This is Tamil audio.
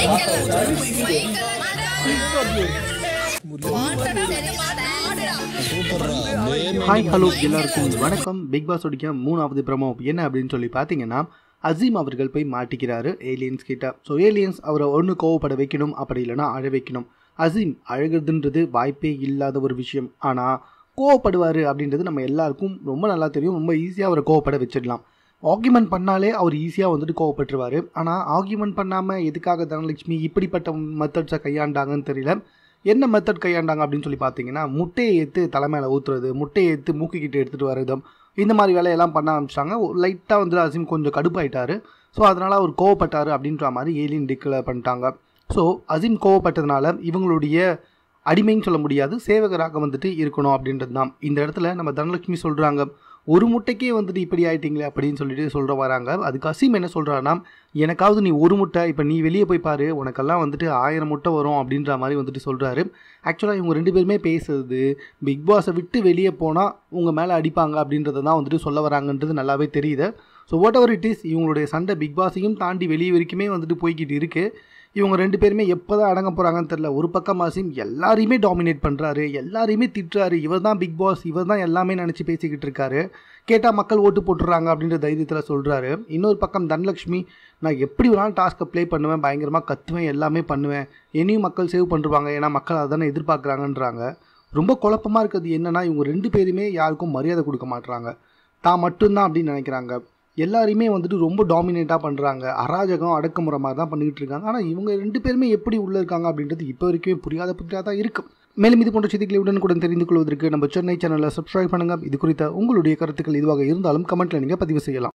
ஹாய் ஹலோ எல்லாருக்கும் வணக்கம் பிக் பாஸ் ஒடிக்க மூணாவது ப்ரமோ என்ன அப்படின்னு சொல்லி பார்த்தீங்கன்னா அசீம் அவர்கள் போய் மாட்டிக்கிறாரு ஏலியன்ஸ் கிட்ட ஸோ ஏலியன்ஸ் அவரை ஒன்று கோவப்பட வைக்கணும் அப்படி இல்லைன்னா அழ வைக்கணும் அசீம் அழுகிறதுன்றது வாய்ப்பே இல்லாத ஒரு விஷயம் ஆனால் கோவப்படுவார் அப்படின்றது நம்ம எல்லாருக்கும் ரொம்ப நல்லா தெரியும் ரொம்ப ஈஸியாக அவரை கோவப்பட வச்சிடலாம் ஆர்கியூமெண்ட் பண்ணாலே அவர் ஈஸியாக வந்துட்டு கோவப்பட்டுருவார் ஆனால் ஆர்கியூமெண்ட் பண்ணாமல் எதுக்காக தனலட்சுமி இப்படிப்பட்ட மெத்தட்ஸை கையாண்டாங்கன்னு தெரியல என்ன மெத்தட் கையாண்டாங்க அப்படின்னு சொல்லி பார்த்தீங்கன்னா முட்டையை ஏற்று தலை மேலே ஊற்றுறது முட்டையை ஏற்று மூக்கிக்கிட்டு எடுத்துகிட்டு வரதும் இந்த மாதிரி வேலையெல்லாம் பண்ண ஆரம்பிச்சிட்டாங்க லைட்டாக வந்து அசீம் கொஞ்சம் கடுப்பாயிட்டாரு ஸோ அதனால் அவர் கோவப்பட்டார் அப்படின்ற மாதிரி ஏலியன் டிக்ளேர் பண்ணிட்டாங்க ஸோ அசீம் கோவப்பட்டதுனால இவங்களுடைய அடிமைன்னு சொல்ல முடியாது சேவகராக வந்துட்டு இருக்கணும் அப்படின்றது தான் இந்த இடத்துல நம்ம தனலட்சுமி சொல்கிறாங்க ஒரு முட்டைக்கே வந்துட்டு இப்படி ஆயிட்டீங்களே அப்படின்னு சொல்லிட்டு சொல்கிற வராங்க அதுக்கு அசீம் என்ன சொல்கிறாருன்னா எனக்காவது நீ ஒரு முட்டை இப்போ நீ வெளியே போய் பாரு உனக்கெல்லாம் வந்துட்டு ஆயிரம் முட்டை வரும் அப்படின்ற மாதிரி வந்துட்டு சொல்கிறாரு ஆக்சுவலாக இவங்க ரெண்டு பேருமே பேசுறது பிக் பாஸை விட்டு வெளியே போனால் உங்கள் மேலே அடிப்பாங்க அப்படின்றத தான் வந்துட்டு சொல்ல வராங்கன்றது நல்லாவே தெரியுது so whatever it is இவங்களுடைய சண்டை பிக் பாஸையும் தாண்டி வெளியே வரைக்குமே வந்துட்டு போய்கிட்டு இருக்குது இவங்க ரெண்டு பேருமே எப்போ தான் அடங்க போகிறாங்கன்னு தெரில ஒரு பக்கம் அசீம் எல்லாரையுமே டாமினேட் பண்ணுறாரு எல்லாரையுமே திட்டுறாரு இவர் தான் பிக் பாஸ் இவர் தான் எல்லாமே நினச்சி பேசிக்கிட்டு இருக்காரு கேட்டால் மக்கள் ஓட்டு போட்டுடுறாங்க அப்படின்ற தைரியத்தில் சொல்கிறாரு இன்னொரு பக்கம் தனலக்ஷ்மி நான் எப்படி வேணாலும் டாஸ்க்கை ப்ளே பண்ணுவேன் பயங்கரமாக கத்துவேன் எல்லாமே பண்ணுவேன் என்னையும் மக்கள் சேவ் பண்ணுறாங்க ஏன்னா மக்கள் அதானே எதிர்பார்க்குறாங்கன்றாங்க ரொம்ப குழப்பமாக இருக்கிறது என்னென்னா இவங்க ரெண்டு பேருமே யாருக்கும் மரியாதை கொடுக்க மாட்றாங்க தான் மட்டும்தான் அப்படின்னு நினைக்கிறாங்க எல்லாரையுமே வந்துட்டு ரொம்ப டாமினேட்டாக பண்ணுறாங்க அராஜகம் அடக்குமுறை மாதிரி தான் பண்ணிக்கிட்டு இருக்காங்க ஆனால் இவங்க ரெண்டு பேருமே எப்படி உள்ளே இருக்காங்க அப்படின்றது இப்போ வரைக்கும் புரியாத புரியாத தான் இருக்கும் மேலும் இது போன்ற செய்திகளை உடனுக்குடன் தெரிந்து கொள்வதற்கு நம்ம சென்னை சேனலை சப்ஸ்கிரைப் பண்ணுங்கள் இது குறித்த உங்களுடைய கருத்துக்கள் இதுவாக இருந்தாலும் கமெண்ட்டில் நீங்கள் பதிவு செய்யலாம்